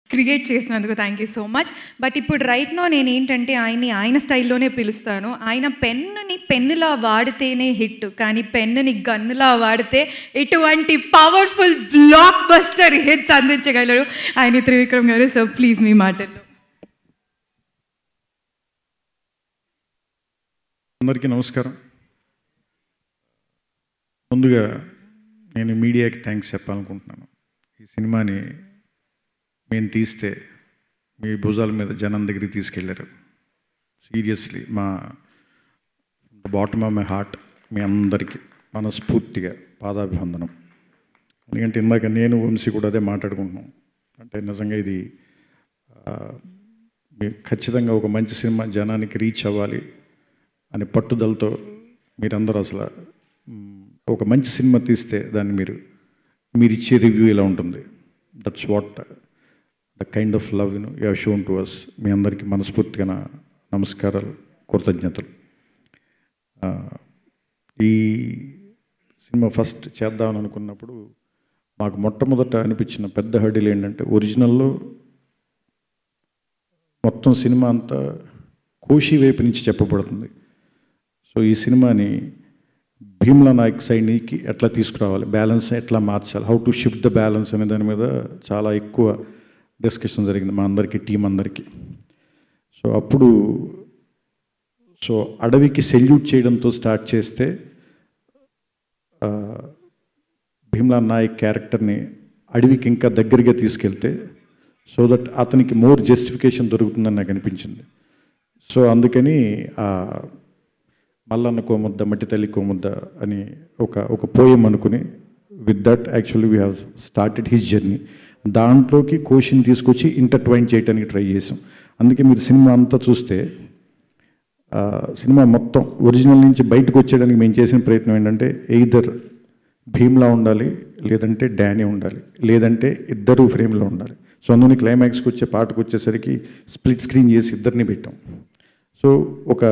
create చేసినందుకు thank you so much but ఇప్పుడు right no నేను ఏంటంటే ఆయన్ని ఆయన స్టైల్లోనే పిలుస్తాను ఆయన పెన్నుని పెన్నులా వాడితేనే హిట్ కానీ పెన్నుని గన్నులా వాడితే ఇటువంటి పవర్ఫుల్ బ్లాక్ బస్టర్ హిట్స్ అందించగలరు ఆయన త్రివిక్రమ్ గారు సో ప్లీజ్ మీ మాటల్లో అందరికీ నమస్కారం ముందుగా నేను మీడియాకి థ్యాంక్స్ చెప్పాలనుకుంటున్నాను ఈ సినిమాని మేము తీస్తే మీ భుజాల మీద జనం దగ్గరికి తీసుకెళ్ళారు సీరియస్లీ మా బాటమ్ ఆఫ్ మై హార్ట్ మీ అందరికీ మనస్ఫూర్తిగా పాదాభివందనం ఎందుకంటే ఇందాక నేను వంశీ కూడా అదే మాట్లాడుకుంటున్నాం అంటే నిజంగా ఇది ఆ, మీ- ఖచ్చితంగా ఒక మంచి సినిమా జనానికి రీచ్ అవ్వాలి అనే పట్టుదలతో మీరందరూ అసలు మ్, ఒక మంచి సినిమా తీస్తే దాన్ని మీరు మీరు ఇచ్చే రివ్యూ ఇలా ఉంటుంది that's what the kind of love యూను యూ షోన్ టు అస్ మీ అందరికీ మనస్ఫూర్తిగా నా నమస్కారాలు కృతజ్ఞతలు ఆ, ఈ సినిమా ఫస్ట్ చేద్దామని అనుకున్నప్పుడు మాకు మొట్టమొదట అనిపించిన పెద్ద హడిల్ ఏంటంటే ఒరిజినల్లో మొత్తం సినిమా అంతా కోషి వైపు నుంచి చెప్పబడుతుంది సో ఈ సినిమాని భీమ్లా నాయక్ సైడ్కి ఎట్లా తీసుకురావాలి బ్యాలెన్స్ ఎట్లా మార్చాలి how to shift the balance అనే దాని మీద చాలా ఎక్కువ డిస్కషన్ జరిగింది మా అందరికీ టీం అందరికీ సో అప్పుడు సో అడవికి సెల్యూట్ చేయడంతో స్టార్ట్ చేస్తే ఆ, భీమ్లా నాయక్ క్యారెక్టర్ని అడవికి ఇంకా దగ్గరగా తీసుకెళ్తే సో దట్ అతనికి మోర్ జస్టిఫికేషన్ దొరుకుతుందని నాకు అనిపించింది సో అందుకని ఆ మల్లన్న కోముద్ద మట్టి తల్లి కోముద్ద అని ఒక ఒక పోయం అనుకుని with that actually we have started his journey దాంట్లోకి కోషన్ తీసుకొచ్చి ఇంటర్ట్వైన్ చేయడానికి ట్రై చేసాం అందుకే మీరు సినిమా అంతా చూస్తే ఆ, సినిమా మొత్తం ఒరిజినల్ నుంచి బయటకు వచ్చేయడానికి మేము చేసిన ప్రయత్నం ఏంటంటే ఎయిదర్ భీమ్లా ఉండాలి లేదంటే డానీ ఉండాలి లేదంటే ఇద్దరు ఫ్రేమ్లో ఉండాలి సో అందుకని క్లైమాక్స్కి వచ్చే పాటకు వచ్చేసరికి స్ప్లిట్ స్క్రీన్ చేసి ఇద్దరిని పెట్టాం సో ఒక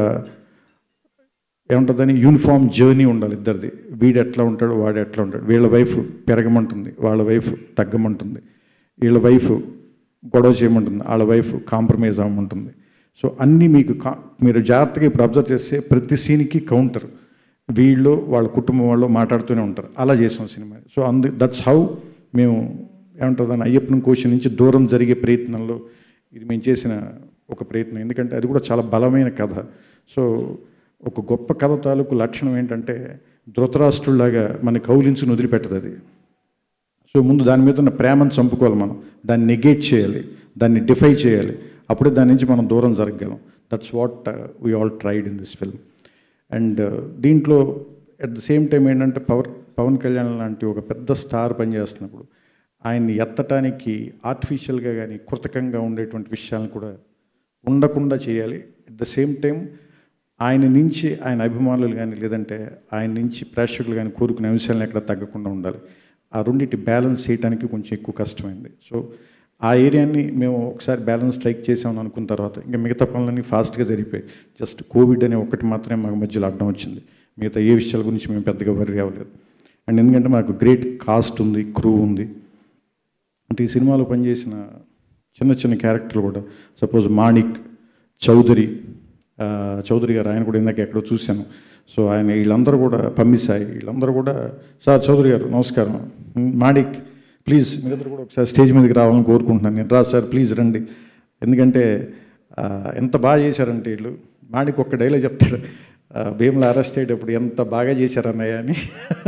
ఏముంటుందని యూనిఫామ్ జర్నీ ఉండాలి ఇద్దరిది వీడు ఎట్లా ఉంటాడు వాడు ఎట్లా ఉంటాడు వీళ్ళ వైఫ్ పెరగమంటుంది వాళ్ళ వైఫ్ తగ్గమంటుంది వీళ్ళ వైఫ్ గొడవ చేయమంటుంది వాళ్ళ వైఫ్ కాంప్రమైజ్ అవ్వమంటుంది సో అన్నీ మీకు కా మీరు జాగ్రత్తగా ఇప్పుడు అబ్జర్వ్ చేస్తే ప్రతి సీన్కి కౌంటర్ వీళ్ళు వాళ్ళ కుటుంబం వాళ్ళు మాట్లాడుతూనే ఉంటారు అలా చేసాం సినిమా సో అందు దట్స్ హౌ మేము ఏమంటుందని అయ్యప్పని కోశం నుంచి దూరం జరిగే ప్రయత్నంలో ఇది మేము చేసిన ఒక ప్రయత్నం ఎందుకంటే అది కూడా చాలా బలమైన కథ సో ఒక గొప్ప కథ తాలూకు లక్షణం ఏంటంటే ధృతరాష్ట్రులాగా మన కౌలించుని వదిలిపెట్టదు అది సో ముందు దాని మీద ఉన్న ప్రేమను చంపుకోవాలి మనం దాన్ని నెగేట్ చేయాలి దాన్ని డిఫై చేయాలి అప్పుడే దాని నుంచి మనం దూరం జరగగలం that's what we all tried in this film and దీంట్లో అట్ ద సేమ్ టైం ఏంటంటే పవర్ పవన్ కళ్యాణ్ లాంటి ఒక పెద్ద స్టార్ పనిచేస్తున్నప్పుడు ఆయన్ని ఎత్తటానికి ఆర్టిఫిషియల్గా కానీ కృతకంగా ఉండేటువంటి విషయాలను కూడా ఉండకుండా చేయాలి అట్ ద సేమ్ టైం ఆయన నుంచి ఆయన అభిమానులు కానీ లేదంటే ఆయన నుంచి ప్రేక్షకులు కానీ కోరుకునే అంశాలను ఎక్కడ తగ్గకుండా ఉండాలి ఆ రెండింటి బ్యాలెన్స్ చేయడానికి కొంచెం ఎక్కువ కష్టమైంది సో ఆ ఏరియాని మేము ఒకసారి బ్యాలెన్స్ స్ట్రైక్ చేసామని అనుకున్న తర్వాత ఇంకా మిగతా పనులన్నీ ఫాస్ట్గా జరిగిపోయాయి జస్ట్ కోవిడ్ అనే ఒకటి మాత్రమే మాకు మధ్యలో అడ్డం వచ్చింది మిగతా ఏ విషయాల గురించి మేము పెద్దగా వర్రీ అవ్వలేదు అండ్ ఎందుకంటే మాకు గ్రేట్ కాస్ట్ ఉంది క్రూ ఉంది అంటే ఈ సినిమాలో పనిచేసిన చిన్న చిన్న క్యారెక్టర్లు కూడా సపోజ్ మాణిక్ చౌదరి ఆ, చౌదరి గారు ఆయన కూడా ఇందాక ఎక్కడో చూశాను సో ఆయన వీళ్ళందరూ కూడా పంపిస్తాయి వీళ్ళందరూ కూడా సార్ చౌదరి గారు నమస్కారం ఉమ్, మాణిక్ ప్లీజ్ మీరిద్దరు కూడా ఒకసారి స్టేజ్ మీదకి రావాలని కోరుకుంటున్నాను నేను రా సార్ ప్లీజ్ రండి ఎందుకంటే ఆ, ఎంత బాగా చేశారంటే వీళ్ళు మాణిక్ ఒక్క డైలాగ్ చెప్తాడు ఆ, భీమ్లా అరెస్ట్ అయ్యేటప్పుడు ఎంత బాగా చేశారన్నయ్య అని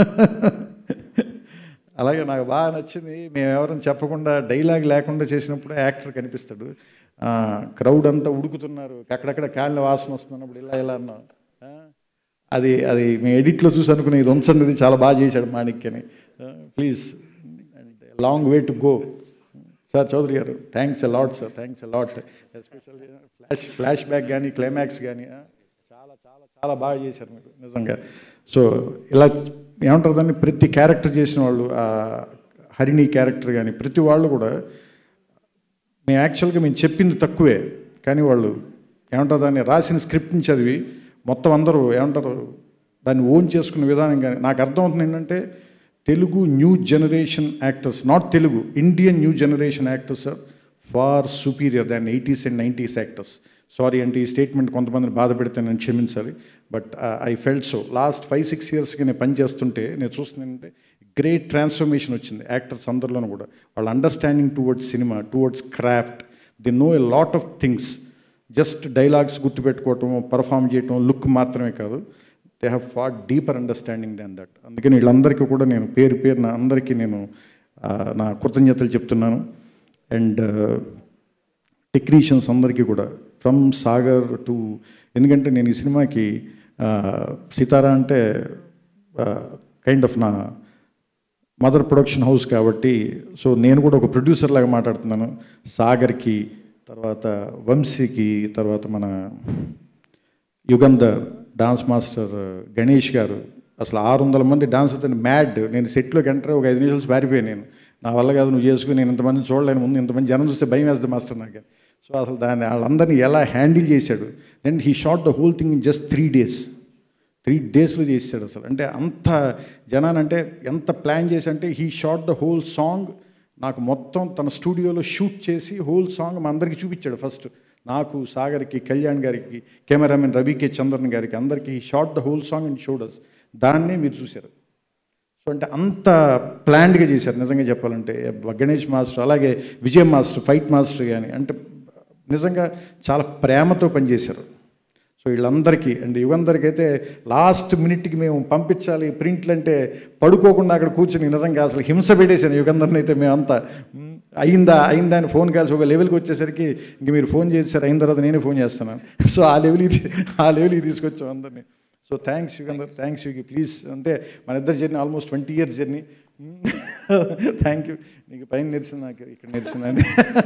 అలాగే నాకు బాగా నచ్చింది మేము ఎవరైనా చెప్పకుండా డైలాగ్ లేకుండా చేసినప్పుడు యాక్టర్ కనిపిస్తాడు క్రౌడ్ అంతా ఉడుకుతున్నారు అక్కడక్కడ కాళ్ళ వాసన వస్తున్నప్పుడు ఇలా ఇలా అన్నాం ఆ, అది అది మేము ఎడిట్లో చూసి అనుకునే ఇది ఉంచండి ఇది చాలా బాగా చేశాడు మాణిక్ అని please long way to go sir Chowdary garu thanks a lot sir thanks a lot especially flash flash back కానీ క్లైమాక్స్ కానీ చాలా చాలా చాలా బాగా చేశారు మీరు నిజంగా సో ఇలా ఏమంటారు దాన్ని ప్రతి క్యారెక్టర్ చేసిన వాళ్ళు ఆ హరిణి క్యారెక్టర్ కానీ ప్రతి వాళ్ళు కూడా మేము యాక్చువల్గా మేము చెప్పింది తక్కువే కానీ వాళ్ళు ఏమంటారు దాన్ని రాసిన స్క్రిప్ట్ని చదివి మొత్తం అందరూ ఏమంటారు దాన్ని ఓన్ చేసుకున్న విధానం కానీ నాకు అర్థమవుతుంది ఏంటంటే Telugu new generation actors not Telugu Indian new generation actors far superior than eighties and nineties actors sorry అంటే ఈ స్టేట్మెంట్ కొంతమందిని బాధ పెడితే నేను క్షమించాలి but I felt so last five six ఇయర్స్కి నేను పని చేస్తుంటే నేను చూస్తున్నానంటే గ్రేట్ ట్రాన్స్ఫర్మేషన్ వచ్చింది యాక్టర్స్ అందరిలోనూ కూడా వాళ్ళ understanding towards cinema towards craft the know a lot of things just dialogues గుర్తుపెట్టుకోవటం పర్ఫామ్ చేయటం లుక్ మాత్రమే కాదు they have far deeper understanding than that అందుకని వీళ్ళందరికీ కూడా నేను పేరు పేరు నా అందరికీ నేను ఆ, నా కృతజ్ఞతలు చెప్తున్నాను అండ్ టెక్నీషియన్స్ అందరికీ కూడా ఫ్రమ్ సాగర్ టు ఎందుకంటే నేను ఈ సినిమాకి ఆ, సితారా అంటే కైండ్ ఆఫ్ నా మదర్ ప్రొడక్షన్ హౌస్ కాబట్టి సో నేను కూడా ఒక ప్రొడ్యూసర్ లాగా మాట్లాడుతున్నాను సాగర్కి తర్వాత వంశీకి తర్వాత మన యుగంధర్ డాన్స్ మాస్టర్ గణేష్ గారు అసలు ఆరు వందల మంది డాన్స్ అతను మ్యాడ్ నేను సెట్లోకి ఎంటర్ ఒక ఐదు నిమిషాలు పారిపోయాను నేను నా వల్ల కాదు నువ్వు చేసుకుని నేను ఇంతమంది చూడలేను ముందు ఇంతమంది జనం చూస్తే భయం వేస్తుంది మాస్టర్ నాకు సో అసలు దాన్ని వాళ్ళందరినీ ఎలా హ్యాండిల్ చేశాడు then he shot the whole thing in just three days three డేస్లో చేసాడు అసలు అంటే అంత జనానంటే ఎంత ప్లాన్ చేసి అంటే he shot the whole song నాకు మొత్తం తన స్టూడియోలో షూట్ చేసి హోల్ సాంగ్ మా అందరికీ చూపించాడు ఫస్ట్ నాకు సాగర్కి కళ్యాణ్ గారికి కెమెరామెన్ రవికే చంద్రన్ గారికి అందరికీ he shot the whole song and షోడస్ దాన్నే మీరు చూశారు సో అంటే అంత ప్లాన్డ్గా చేశారు నిజంగా చెప్పాలంటే గణేష్ మాస్టర్ అలాగే విజయ్ మాస్టర్ ఫైట్ మాస్టర్ కానీ అంటే నిజంగా చాలా ప్రేమతో పనిచేశారు సో వీళ్ళందరికీ అండ్ యుగందరికీ అయితే లాస్ట్ మినిట్కి మేము పంపించాలి ప్రింట్లు అంటే పడుకోకుండా అక్కడ కూర్చుని నిజంగా అసలు హింస పెట్టేశాను యుగంధర్ని అయితే మేమంతా "మ్, అయిందా అయిందా అని ఫోన్ కాల్సి ఒక లెవెల్కి వచ్చేసరికి ఇంక మీరు ఫోన్ చేశారు అయిన తర్వాత నేనే ఫోన్ చేస్తున్నాను సో ఆ లెవెల్కి ఆ లెవెల్కి తీసుకొచ్చాం అందరినీ so thanks Yugandhar thanks Yugi please అంటే మన ఇద్దరు journey almost twenty years journey thank you నీకు పైన నిరిసిన నాకు ఇక్కడ నిరిసిన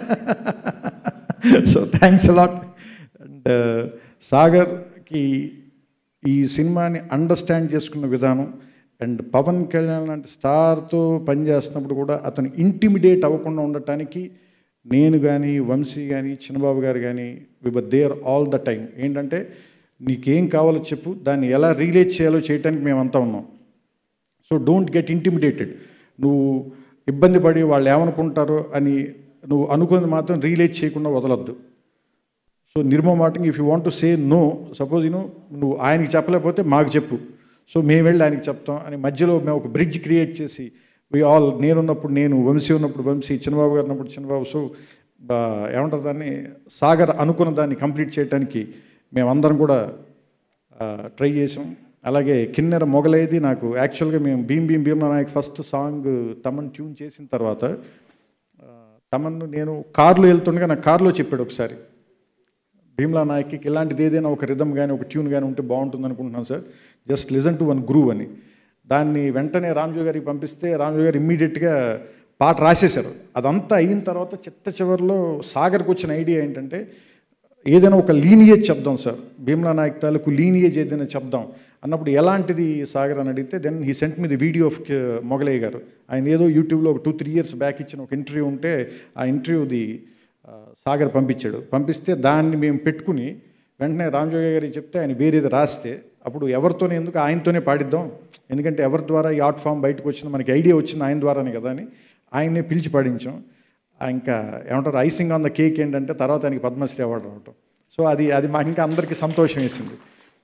సో థ్యాంక్స్ అలాట్ అండ్ సాగర్కి ఈ సినిమాని అండర్స్టాండ్ చేసుకున్న విధానం అండ్ పవన్ కళ్యాణ్ లాంటి స్టార్తో పనిచేస్తున్నప్పుడు కూడా అతను ఇంటిమిడేట్ అవ్వకుండా ఉండటానికి నేను కానీ వంశీ కానీ చిన్నబాబు గారు కానీ we were there all the time ఏంటంటే నీకేం కావాలో చెప్పు దాన్ని ఎలా రిలేట్ చేయాలో చేయడానికి మేమంతా ఉన్నాం సో డోంట్ గెట్ ఇంటిమిడేటెడ్ నువ్వు ఇబ్బంది పడి వాళ్ళు ఏమనుకుంటారో అని నువ్వు అనుకున్నది మాత్రం రిలేట్ చేయకుండా వదలొద్దు సో నిర్మమాటంగా if you want to say no suppose యూను నువ్వు ఆయనకి చెప్పలేకపోతే మాకు చెప్పు సో మేము వెళ్ళి ఆయనకి చెప్తాం అని మధ్యలో మేము ఒక బ్రిడ్జ్ క్రియేట్ చేసి వి ఆల్ నేనున్నప్పుడు నేను వంశీ ఉన్నప్పుడు వంశీ చిన్నబాబు గారు ఉన్నప్పుడు చిన్నబాబు సో బా- ఏమంటారు దాన్ని సాగర్ అనుకున్న దాన్ని కంప్లీట్ చేయడానికి మేమందరం కూడా ట్రై చేసాం అలాగే కిన్నెర మొగలైది నాకు యాక్చువల్గా మేము Bheem Bheem Bheem Nayak first song Thaman tune చేసిన తర్వాత ఆ, తమన్ను నేను కారులో వెళ్తుండగా నాకు కారులో చెప్పాడు ఒకసారి భీమ్లా నాయక్కి ఇలాంటిది ఏదైనా ఒక రిధమ్ కానీ ఒక ట్యూన్ కానీ ఉంటే బాగుంటుంది అనుకుంటున్నాను sir just listen to one groove అని దాన్ని వెంటనే రామ్జో గారికి పంపిస్తే రామ్జో గారు ఇమ్మీడియట్గా పాట రాసేశారు అదంతా అయిన తర్వాత చిట్ట చివరిలో సాగర్కి వచ్చిన ఐడియా ఏంటంటే ఏదైనా ఒక లీనియేజ్ చెప్దాం సార్ భీమ్లా నాయక్ తాలూకు లీనియేజ్ ఏదైనా చెప్దాం అన్నప్పుడు ఎలాంటిది సాగర్ అని అడిగితే then he sent me the video of Mogalaiah garu ఆయన ఏదో యూట్యూబ్లో ఒక టూ త్రీ ఇయర్స్ బ్యాక్ ఇచ్చిన ఒక ఇంటర్వ్యూ ఉంటే ఆ ఇంటర్వ్యూది ఆ, సాగర్ పంపించాడు పంపిస్తే దాన్ని మేము పెట్టుకుని వెంటనే రామజోగ గారికి చెప్తే ఆయన వేరేది రాస్తే అప్పుడు ఎవరితోనే ఎందుకు ఆయనతోనే పాడిద్దాం ఎందుకంటే ఎవరి ద్వారా ఈ ఆర్ట్ ఫామ్ బయటకు వచ్చింది మనకి ఐడియా వచ్చింది ఆయన ద్వారానే కదా అని ఆయన్నే పిలిచి పాడించాం ఆ ఇంకా ఏమంటారు ఐసింగ్ ఆన్ ద కేక్ ఏంటంటే తర్వాత ఆయనకి పద్మశ్రీ అవార్డు రావటం సో అది అది మాకు ఇంకా అందరికీ సంతోషం వేసింది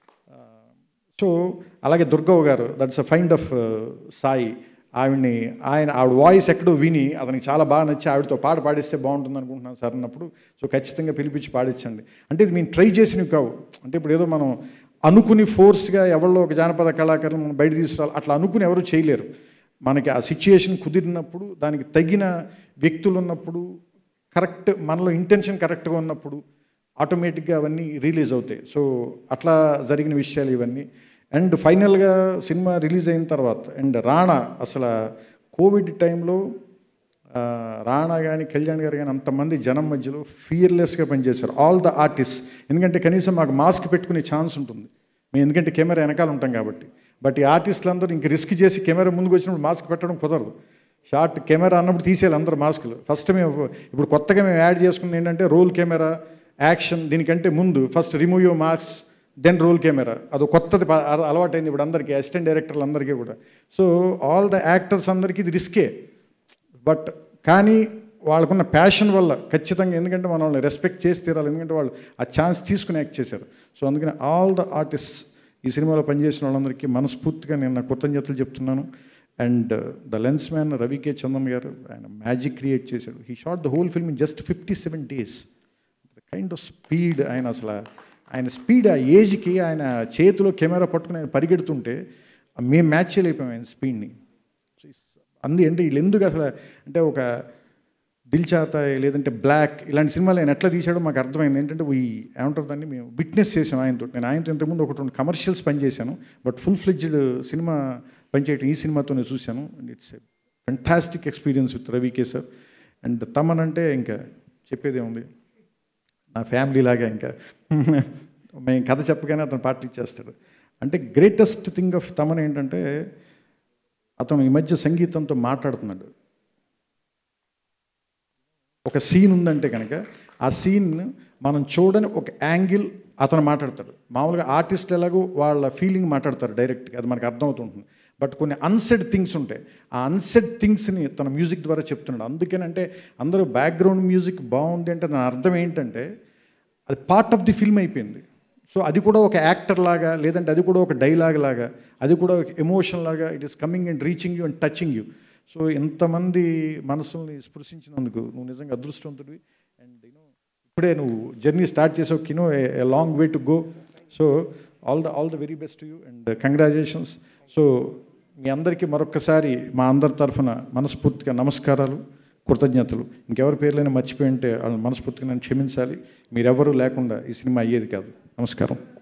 సో అలాగే దుర్గవ్ garu that's a find of Sai ఆవిడ్ని ఆయన ఆవిడ వాయిస్ ఎక్కడో విని అతనికి చాలా బాగా నచ్చి ఆవిడతో పాట పాడిస్తే బాగుంటుంది అనుకుంటున్నాను సార్ అన్నప్పుడు సో ఖచ్చితంగా పిలిపించి పాడించండి అంటే ఇది మేము ట్రై చేసినవి కావు అంటే ఇప్పుడు ఏదో మనం అనుకుని ఫోర్స్గా ఎవరిలో ఒక జానపద కళాకారులు మనం బయట తీసుకురావాలి అట్లా అనుకుని ఎవరు చేయలేరు మనకి ఆ సిచ్యుయేషన్ కుదిరినప్పుడు దానికి తగిన వ్యక్తులు ఉన్నప్పుడు కరెక్ట్ మనలో ఇంటెన్షన్ కరెక్ట్గా ఉన్నప్పుడు ఆటోమేటిక్గా అవన్నీ రిలీజ్ అవుతాయి సో అట్లా జరిగిన విషయాలు ఇవన్నీ అండ్ ఫైనల్గా సినిమా రిలీజ్ అయిన తర్వాత అండ్ రాణా అసలు కోవిడ్ టైంలో ఆ, రాణా కానీ కళ్యాణ్ గారు కానీ అంతమంది జనం మధ్యలో ఫియర్లెస్గా పనిచేశారు ఆల్ ద ఆర్టిస్ట్ ఎందుకంటే కనీసం మాకు మాస్క్ పెట్టుకునే ఛాన్స్ ఉంటుంది మేము ఎందుకంటే కెమెరా వెనకాల ఉంటాం కాబట్టి బట్ ఈ ఆర్టిస్టులు అందరూ ఇంక రిస్క్ చేసి కెమెరా ముందుకు వచ్చినప్పుడు మాస్క్ పెట్టడం కుదరదు షార్ట్ కెమెరా అన్నప్పుడు తీసేయాలి అందరు మాస్కులు ఫస్ట్ మేము ఇప్పుడు కొత్తగా మేము యాడ్ చేసుకున్నది ఏంటంటే రోల్ కెమెరా యాక్షన్ దీనికంటే ముందు first remove your marks then roll camera అది కొత్తది ప- అది అలవాటైంది ఇప్పుడు అందరికీ అసిస్టెంట్ డైరెక్టర్లు అందరికీ కూడా సో ఆల్ ద యాక్టర్స్ అందరికీ ఇది రిస్కే బట్ కానీ వాళ్ళకున్న ప్యాషన్ వల్ల ఖచ్చితంగా ఎందుకంటే మనం వాళ్ళని రెస్పెక్ట్ చేసి తీరాలి ఎందుకంటే వాళ్ళు ఆ ఛాన్స్ తీసుకుని యాక్ట్ చేశారు సో అందుకని ఆల్ ద ఆర్టిస్ట్ ఈ సినిమాలో పనిచేసిన వాళ్ళందరికీ మనస్ఫూర్తిగా నేను నా కృతజ్ఞతలు చెప్తున్నాను and the lens man Ravi K Chandan garu ఆయన మ్యాజిక్ క్రియేట్ చేశాడు he shot the whole film in just fifty seven days kind of speed ఆయన అసలు ఆయన స్పీడ్ ఆ ఏజ్కి ఆయన చేతిలో కెమెరా పట్టుకుని ఆయన పరిగెడుతుంటే మేము మ్యాచ్ చేయలేకపోయాం ఆయన స్పీడ్ని అంది అంటే వీళ్ళు ఎందుకు అసలు అంటే ఒక దిల్ చాత లేదంటే బ్లాక్ ఇలాంటి సినిమాలు ఆయన ఎట్లా తీశాడో మాకు అర్థమైంది ఏంటంటే ఈ ఏమంటారు దాన్ని మేము విట్నెస్ చేసాం ఆయనతో నేను ఆయనతో ఇంతకుముందు ఒకటి రెండు కమర్షియల్స్ పనిచేశాను బట్ ఫుల్ ఫ్లెడ్జ్డ్ సినిమా పనిచేయటం ఈ సినిమాతోనే చూశాను and it's fantastic experience with Ravi K sir and Thaman అంటే ఇంకా చెప్పేదే ఉంది నా ఫ్యామిలీ లాగా ఇంకా మేము కథ చెప్పగానే అతను పార్టీ చేస్తాడు అంటే గ్రేటెస్ట్ థింగ్ ఆఫ్ తమన్ ఏంటంటే అతను ఈ మధ్య సంగీతంతో మాట్లాడుతున్నాడు ఒక సీన్ ఉందంటే కనుక ఆ సీన్ మనం చూడని ఒక యాంగిల్ అతను మాట్లాడతాడు మామూలుగా ఆర్టిస్ట్ ఎలాగో వాళ్ళ ఫీలింగ్ మాట్లాడతారు డైరెక్ట్గా అది మనకు అర్థమవుతుంటుంది బట్ కొన్ని అన్సెడ్ థింగ్స్ ఉంటాయి ఆ అన్సెడ్ థింగ్స్ని తన మ్యూజిక్ ద్వారా చెప్తున్నాడు అందుకేనంటే అందరూ బ్యాక్గ్రౌండ్ మ్యూజిక్ బాగుంది అంటే దాని అర్థం ఏంటంటే అది పార్ట్ ఆఫ్ ది ఫిల్మ్ అయిపోయింది సో అది కూడా ఒక యాక్టర్ లాగా లేదంటే అది కూడా ఒక డైలాగ్ లాగా అది కూడా ఒక ఎమోషన్ లాగా it is coming and reaching you and touching you so ఎంతమంది మనసుల్ని స్పృశించినందుకు నువ్వు నిజంగా అదృష్టవంతుడివి అండ్ యూనో ఇప్పుడే నువ్వు జర్నీ స్టార్ట్ చేసావు కినో a long way to go so all the all the very best you and congratulations so మీ అందరికీ మరొక్కసారి మా అందరి తరఫున మనస్ఫూర్తిగా నమస్కారాలు కృతజ్ఞతలు ఇంకెవరి పేర్లైనా మర్చిపోయి ఉంటే వాళ్ళని మనస్ఫూర్తిగా నన్ను క్షమించాలి మీరెవరూ లేకుండా ఈ సినిమా అయ్యేది కాదు నమస్కారం